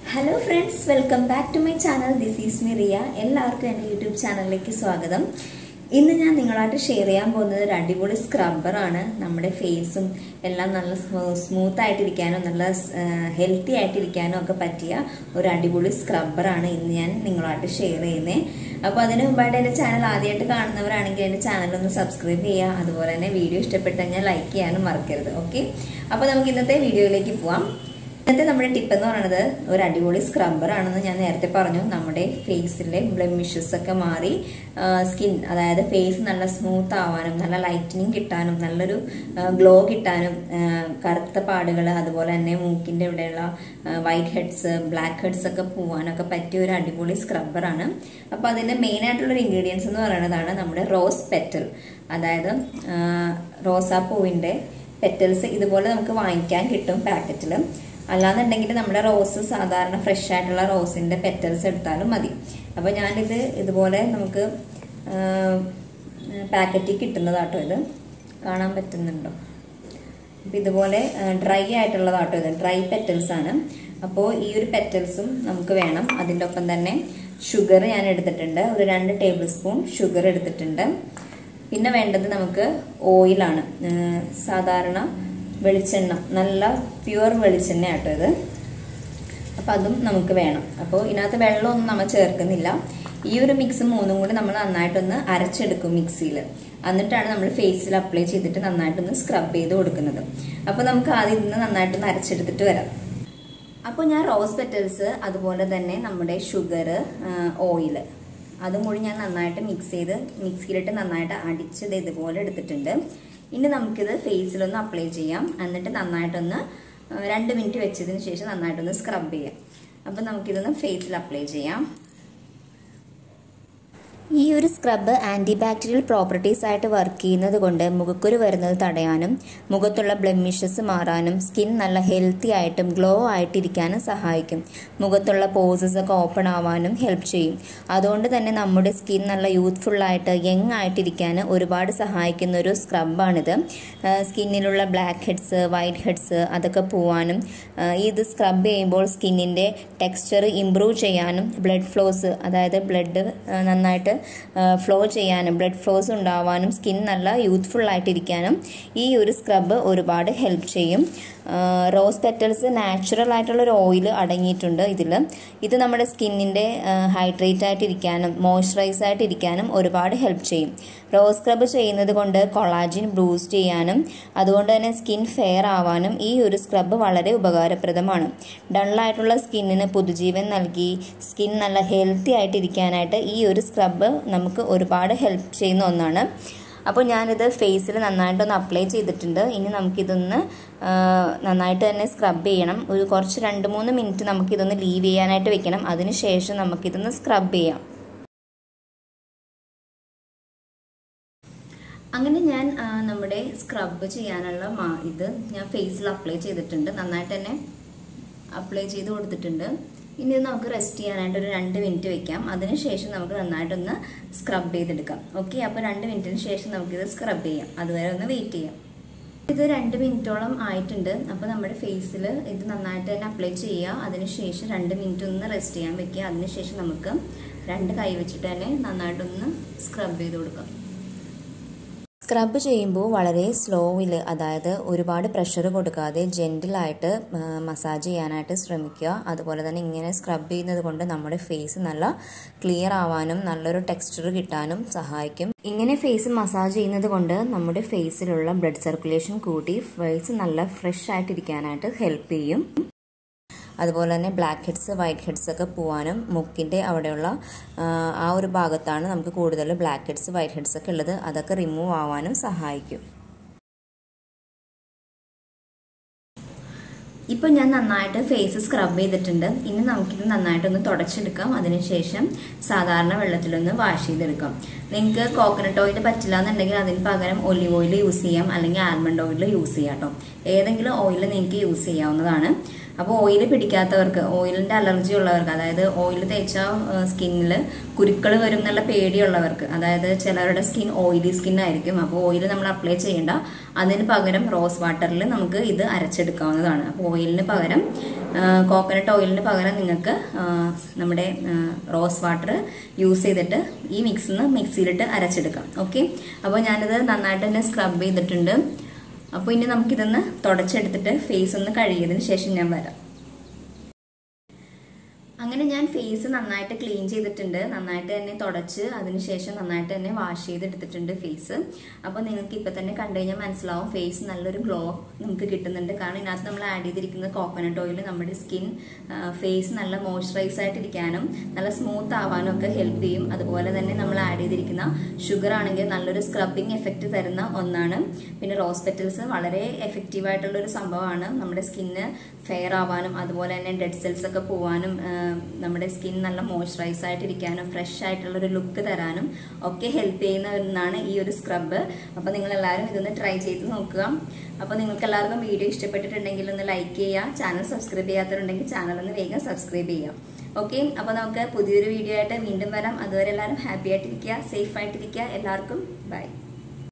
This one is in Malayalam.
hello friends welcome back to my channel this is Miriya എല്ലാവർക്കും എൻ്റെ യൂട്യൂബ് ചാനലിലേക്ക് സ്വാഗതം ഇന്ന് ഞാൻ നിങ്ങളായിട്ട് ഷെയർ ചെയ്യാൻ പോകുന്നത് ഒരു അടിപൊളി സ്ക്രബ്ബറാണ് നമ്മുടെ ഫേസും എല്ലാം നല്ല സ്മൂത്ത് ആയിട്ടിരിക്കാനും നല്ല ഹെൽത്തി ആയിട്ടിരിക്കാനും ഒക്കെ പറ്റിയ ഒരു അടിപൊളി സ്ക്രബ്ബറാണ് ഇന്ന് ഞാൻ നിങ്ങളായിട്ട് ഷെയർ ചെയ്യുന്നത് അപ്പോൾ അതിന് മുമ്പായിട്ട് എൻ്റെ ചാനൽ ആദ്യമായിട്ട് കാണുന്നവരാണെങ്കിൽ എൻ്റെ ചാനൽ ഒന്ന് സബ്സ്ക്രൈബ് ചെയ്യുക അതുപോലെ തന്നെ വീഡിയോ ഇഷ്ടപ്പെട്ട് കഴിഞ്ഞാൽ ലൈക്ക് ചെയ്യാനും മറക്കരുത് ഓക്കെ അപ്പോൾ നമുക്ക് ഇന്നത്തെ വീഡിയോയിലേക്ക് പോവാം ഇന്നത്തെ നമ്മുടെ ടിപ്പ് എന്ന് പറയുന്നത് ഒരു അടിപൊളി സ്ക്രബ്ബർ ആണെന്ന് ഞാൻ നേരത്തെ പറഞ്ഞു നമ്മുടെ ഫേസിലെ ബ്ലമിഷസ് ഒക്കെ മാറി സ്കിൻ അതായത് ഫേസ് നല്ല സ്മൂത്ത് ആവാനും നല്ല ലൈറ്റനിങ് കിട്ടാനും നല്ലൊരു ഗ്ലോ കിട്ടാനും കറുത്ത പാടുകൾ അതുപോലെ തന്നെ മൂക്കിൻ്റെ ഇവിടെയുള്ള വൈറ്റ് ഹെഡ്സ് ബ്ലാക്ക് ഹെഡ്സ് ഒക്കെ പോവാനൊക്കെ പറ്റിയ ഒരു അടിപൊളി സ്ക്രബ്ബറാണ് അപ്പോൾ അതിൻ്റെ മെയിൻ ആയിട്ടുള്ളൊരു ഇൻഗ്രീഡിയൻസ് എന്ന് പറയുന്നതാണ് നമ്മുടെ റോസ് പെറ്റൽ അതായത് റോസാപ്പൂവിൻ്റെ പെറ്റൽസ് ഇതുപോലെ നമുക്ക് വാങ്ങിക്കാൻ കിട്ടും പാക്കറ്റിൽ അല്ലാന്നുണ്ടെങ്കിൽ നമ്മുടെ റോസ് സാധാരണ ഫ്രഷ് ആയിട്ടുള്ള റോസിൻ്റെ പെറ്റൽസ് എടുത്താലും മതി അപ്പോൾ ഞാനിത് ഇതുപോലെ നമുക്ക് പാക്കറ്റിൽ കിട്ടുന്നതാട്ടോ ഇത് കാണാൻ പറ്റുന്നുണ്ടോ അപ്പോൾ ഇതുപോലെ ഡ്രൈ ആയിട്ടുള്ളതാട്ടോ ഇത് ഡ്രൈ പെറ്റൽസ് ആണ് അപ്പോൾ ഈ ഒരു പെറ്റൽസും നമുക്ക് വേണം അതിൻ്റെ ഒപ്പം തന്നെ ഷുഗർ ഞാൻ എടുത്തിട്ടുണ്ട് ഒരു രണ്ട് ടേബിൾ സ്പൂൺ ഷുഗർ എടുത്തിട്ടുണ്ട് പിന്നെ വേണ്ടത് നമുക്ക് ഓയിലാണ് സാധാരണ വെളിച്ചെണ്ണ നല്ല പ്യുവർ വെളിച്ചെണ്ണ ആട്ടോ ഇത് അപ്പോൾ അതും നമുക്ക് വേണം അപ്പോൾ ഇതിനകത്ത് വെള്ളമൊന്നും നമ്മൾ ചേർക്കുന്നില്ല ഈ ഒരു മിക്സ് മൂന്നും കൂടി നമ്മൾ നന്നായിട്ടൊന്ന് അരച്ചെടുക്കും മിക്സിയിൽ എന്നിട്ടാണ് നമ്മൾ ഫേസിൽ അപ്ലൈ ചെയ്തിട്ട് നന്നായിട്ടൊന്ന് സ്ക്രബ് ചെയ്ത് കൊടുക്കുന്നത് അപ്പോൾ നമുക്ക് ആദ്യം ഇന്ന് നന്നായിട്ടൊന്ന് അരച്ചെടുത്തിട്ട് വരാം അപ്പോൾ ഞാൻ റോസ് പെറ്റൽസ് അതുപോലെ തന്നെ നമ്മുടെ ഷുഗർ ഓയിൽ അതും കൂടി ഞാൻ നന്നായിട്ട് മിക്സ് ചെയ്ത് മിക്സിയിലിട്ട് നന്നായിട്ട് അടിച്ചത് ഇതുപോലെ എടുത്തിട്ടുണ്ട് ഇനി നമുക്കിത് ഫേസിലൊന്ന് അപ്ലൈ ചെയ്യാം എന്നിട്ട് നന്നായിട്ടൊന്ന് രണ്ട് മിനിറ്റ് വെച്ചതിന് ശേഷം നന്നായിട്ടൊന്ന് സ്ക്രബ് ചെയ്യാം അപ്പോൾ നമുക്കിതൊന്ന് ഫേസിൽ അപ്ലൈ ചെയ്യാം ഈ ഒരു സ്ക്രബ് ആൻറ്റി ബാക്ടീരിയൽ പ്രോപ്പർട്ടീസ് ആയിട്ട് വർക്ക് ചെയ്യുന്നത് കൊണ്ട് മുഖക്കുരു വരുന്നത് തടയാനും മുഖത്തുള്ള ബ്ലെമിഷസ് മാറാനും സ്കിൻ നല്ല ഹെൽത്തി ആയിട്ടും ഗ്ലോ ആയിട്ടിരിക്കാനും സഹായിക്കും മുഖത്തുള്ള പോസസ് ഒക്കെ ഓപ്പൺ ആവാനും ഹെൽപ്പ് ചെയ്യും അതുകൊണ്ട് തന്നെ നമ്മുടെ സ്കിൻ നല്ല യൂത്ത്ഫുൾ ആയിട്ട് യങ് ആയിട്ടിരിക്കാൻ ഒരുപാട് സഹായിക്കുന്ന ഒരു സ്ക്രബാണിത് സ്കിന്നിലുള്ള ബ്ലാക്ക് ഹെഡ്സ് വൈറ്റ് ഹെഡ്സ് അതൊക്കെ പോവാനും ഇത് സ്ക്രബ് ചെയ്യുമ്പോൾ സ്കിന്നിൻ്റെ ടെക്സ്ചർ ഇമ്പ്രൂവ് ചെയ്യാനും ബ്ലഡ് ഫ്ലോസ് അതായത് ബ്ലഡ് നന്നായിട്ട് ഫ്ലോ ചെയ്യാനും ബ്ലഡ് ഫ്ലോസ് ഉണ്ടാവാനും സ്കിൻ നല്ല യൂത്ത്ഫുൾ ആയിട്ടിരിക്കാനും ഈ ഒരു സ്ക്രബ് ഒരുപാട് ഹെൽപ്പ് ചെയ്യും റോസ് പെറ്റൽസ് നാച്ചുറൽ ആയിട്ടുള്ളൊരു ഓയിൽ അടങ്ങിയിട്ടുണ്ട് ഇതിൽ ഇത് നമ്മുടെ സ്കിന്നിൻ്റെ ഹൈഡ്രേറ്റ് ആയിട്ടിരിക്കാനും മോയ്സ്ചറൈസ് ആയിട്ടിരിക്കാനും ഒരുപാട് ഹെൽപ്പ് ചെയ്യും റോസ് സ്ക്രബ് ചെയ്യുന്നത് കൊണ്ട് കൊളാജിൻ ബൂസ്റ്റ് ചെയ്യാനും അതുകൊണ്ട് തന്നെ സ്കിൻ ഫെയർ ആവാനും ഈ ഒരു സ്ക്രബ് വളരെ ഉപകാരപ്രദമാണ് ഡള്ളായിട്ടുള്ള സ്കിന്നിന് പുതുജീവൻ നൽകി സ്കിൻ നല്ല ഹെൽത്തി ആയിട്ടിരിക്കാനായിട്ട് ഈ ഒരു സ്ക്രബ് നമുക്ക് ഒരുപാട് ഹെൽപ്പ് ചെയ്യുന്ന ഒന്നാണ് അപ്പോൾ ഞാനിത് ഫേസിൽ നന്നായിട്ടൊന്ന് അപ്ലൈ ചെയ്തിട്ടുണ്ട് ഇനി നമുക്കിതൊന്ന് നന്നായിട്ട് തന്നെ സ്ക്രബ് ചെയ്യണം ഒരു കുറച്ച് രണ്ട് മൂന്ന് മിനിറ്റ് നമുക്കിതൊന്ന് ലീവ് ചെയ്യാനായിട്ട് വെക്കണം അതിനുശേഷം നമുക്കിതൊന്ന് സ്ക്രബ് ചെയ്യാം അങ്ങനെ ഞാൻ നമ്മുടെ സ്ക്രബ് ചെയ്യാനുള്ള മാ ഇത് ഞാൻ ഫേസിൽ അപ്ലൈ ചെയ്തിട്ടുണ്ട് നന്നായിട്ട് തന്നെ അപ്ലൈ ചെയ്ത് കൊടുത്തിട്ടുണ്ട് ഇനി ഇത് നമുക്ക് റെസ്റ്റ് ചെയ്യാനായിട്ട് ഒരു രണ്ട് മിനിറ്റ് വെക്കാം അതിനുശേഷം നമുക്ക് നന്നായിട്ടൊന്ന് സ്ക്രബ് ചെയ്തെടുക്കാം ഓക്കെ അപ്പോൾ രണ്ട് മിനിറ്റിന് ശേഷം നമുക്കിത് സ്ക്രബ് ചെയ്യാം അതുവരെ ഒന്ന് വെയിറ്റ് ചെയ്യാം ഇത് രണ്ട് മിനിറ്റോളം ആയിട്ടുണ്ട് അപ്പോൾ നമ്മുടെ ഫേസിൽ ഇത് നന്നായിട്ട് തന്നെ അപ്ലൈ ചെയ്യുക അതിനുശേഷം രണ്ട് മിനിറ്റ് ഒന്ന് റെസ്റ്റ് ചെയ്യാൻ വെക്കുക അതിനുശേഷം നമുക്ക് രണ്ട് കൈ വെച്ചിട്ട് തന്നെ നന്നായിട്ടൊന്ന് സ്ക്രബ് ചെയ്ത് കൊടുക്കാം സ്ക്രബ് ചെയ്യുമ്പോൾ വളരെ സ്ലോവിൽ അതായത് ഒരുപാട് പ്രഷർ കൊടുക്കാതെ ജെൻറ്റിലായിട്ട് മസാജ് ചെയ്യാനായിട്ട് ശ്രമിക്കുക അതുപോലെ തന്നെ ഇങ്ങനെ സ്ക്രബ് ചെയ്യുന്നത് കൊണ്ട് നമ്മുടെ ഫേസ് നല്ല ക്ലിയർ ആവാനും നല്ലൊരു ടെക്സ്ചർ കിട്ടാനും സഹായിക്കും ഇങ്ങനെ ഫേസ് മസാജ് ചെയ്യുന്നത് കൊണ്ട് നമ്മുടെ ഫേസിലുള്ള ബ്ലഡ് സർക്കുലേഷൻ കൂട്ടി ഫേസ് നല്ല ഫ്രഷ് ആയിട്ടിരിക്കാനായിട്ട് ഹെൽപ്പ് ചെയ്യും അതുപോലെ തന്നെ ബ്ലാക്ക് ഹെഡ്സ് വൈറ്റ് ഹെഡ്സ് ഒക്കെ പോവാനും മുക്കിൻ്റെ അവിടെയുള്ള ആ ഒരു ഭാഗത്താണ് നമുക്ക് കൂടുതൽ ബ്ലാക്ക് ഹെഡ്സ് വൈറ്റ് ഹെഡ്സ് ഒക്കെ ഉള്ളത് അതൊക്കെ റിമൂവ് ആവാനും സഹായിക്കും ഇപ്പോൾ ഞാൻ നന്നായിട്ട് ഫേസ് സ്ക്രബ് ചെയ്തിട്ടുണ്ട് ഇനി നമുക്കിത് നന്നായിട്ടൊന്ന് തുടച്ചെടുക്കാം അതിനുശേഷം സാധാരണ വെള്ളത്തിലൊന്ന് വാഷ് ചെയ്തെടുക്കാം നിങ്ങൾക്ക് കോക്കനട്ട് ഓയിൽ പറ്റില്ല എന്നുണ്ടെങ്കിൽ അതിന് പകരം ഒലിവ് ഓയിൽ യൂസ് ചെയ്യാം അല്ലെങ്കിൽ ആൽമണ്ട് ഓയിൽ യൂസ് ചെയ്യാം കേട്ടോ ഏതെങ്കിലും ഓയിൽ നിങ്ങൾക്ക് യൂസ് ചെയ്യാവുന്നതാണ് അപ്പോൾ ഓയിൽ പിടിക്കാത്തവർക്ക് ഓയിലിൻ്റെ അലർജി ഉള്ളവർക്ക് അതായത് ഓയിൽ തേച്ച സ്കിന്നിൽ കുരുക്കൾ വരും എന്നുള്ള പേടിയുള്ളവർക്ക് അതായത് ചിലരുടെ സ്കിൻ ഓയിലി സ്കിൻ ആയിരിക്കും അപ്പോൾ ഓയിൽ നമ്മൾ അപ്ലൈ ചെയ്യേണ്ട അതിന് പകരം റോസ് വാട്ടറിൽ നമുക്ക് ഇത് അരച്ചെടുക്കാവുന്നതാണ് അപ്പോൾ ഓയിലിന് പകരം കോക്കനട്ട് ഓയിലിന് പകരം നിങ്ങൾക്ക് ആ, നമ്മുടെ ആ, റോസ് വാട്ടർ യൂസ് ചെയ്തിട്ട് ഈ മിക്സിന്ന് മിക്സിയിലിട്ട് അരച്ചെടുക്കാം ഓക്കെ അപ്പോൾ ഞാനിത് നന്നായിട്ട് തന്നെ സ്ക്രബ് ചെയ്തിട്ടുണ്ട് അപ്പോൾ ഇനി നമുക്കിതൊന്ന് തുടച്ചെടുത്തിട്ട് ഫേസ് ഒന്ന് കഴുകിയതിന് ശേഷം ഞാൻ വരാം അങ്ങനെ ഞാൻ ഫേസ് നന്നായിട്ട് ക്ലീൻ ചെയ്തിട്ടുണ്ട് നന്നായിട്ട് തന്നെ തുടച്ച് അതിനുശേഷം നന്നായിട്ട് തന്നെ വാഷ് ചെയ്തെടുത്തിട്ടുണ്ട് ഫേസ് അപ്പോൾ നിങ്ങൾക്ക് ഇപ്പം തന്നെ കണ്ടു കഴിഞ്ഞാൽ മനസ്സിലാവും ഫേസ് നല്ലൊരു ഗ്ലോ നമുക്ക് കിട്ടുന്നുണ്ട് കാരണം ഇതിനകത്ത് നമ്മൾ ആഡ് ചെയ്തിരിക്കുന്ന കോക്കനട്ട് ഓയിൽ നമ്മുടെ സ്കിൻ ഫേസ് നല്ല മോയ്സ്ചറൈസ് ആയിട്ടിരിക്കാനും നല്ല സ്മൂത്ത് ആവാനും ഒക്കെ ഹെൽപ്പ് ചെയ്യും അതുപോലെ തന്നെ നമ്മൾ ആഡ് ചെയ്തിരിക്കുന്ന ഷുഗർ ആണെങ്കിൽ നല്ലൊരു സ്ക്രബിങ് എഫക്റ്റ് തരുന്ന ഒന്നാണ് പിന്നെ റോസ് പെറ്റൽസ് വളരെ എഫക്റ്റീവ് ആയിട്ടുള്ള ഒരു സംഭവമാണ് നമ്മുടെ സ്കിന്ന് ഫെയർ ആവാനും അതുപോലെ തന്നെ ഡെഡ് സെൽസ് ഒക്കെ പോവാനും ആ, നമ്മുടെ സ്കിൻ നല്ല മോയ്സ്ചറൈസ് ആയിട്ടിരിക്കാനും ഫ്രഷ് ആയിട്ടുള്ള ഒരു ലുക്ക് തരാനും ഒക്കെ ഹെൽപ്പ് ചെയ്യുന്ന ഒന്നാണ് ഈ ഒരു സ്ക്രബ് അപ്പോൾ നിങ്ങൾ എല്ലാവരും ഇതൊന്ന് ട്രൈ ചെയ്ത് നോക്കുക അപ്പോൾ നിങ്ങൾക്ക് എല്ലാവർക്കും വീഡിയോ ഇഷ്ടപ്പെട്ടിട്ടുണ്ടെങ്കിൽ ഒന്ന് ലൈക്ക് ചെയ്യുക ചാനൽ സബ്സ്ക്രൈബ് ചെയ്യാത്തവരുണ്ടെങ്കിൽ ചാനൽ ഒന്ന് വേഗം സബ്സ്ക്രൈബ് ചെയ്യാം ഓക്കെ അപ്പോൾ നമുക്ക് പുതിയൊരു വീഡിയോ ആയിട്ട് വീണ്ടും വരാം അതുവരെ എല്ലാവരും ഹാപ്പി ആയിട്ടിരിക്കുക സേഫ് ആയിട്ടിരിക്കുക എല്ലാവർക്കും ബൈ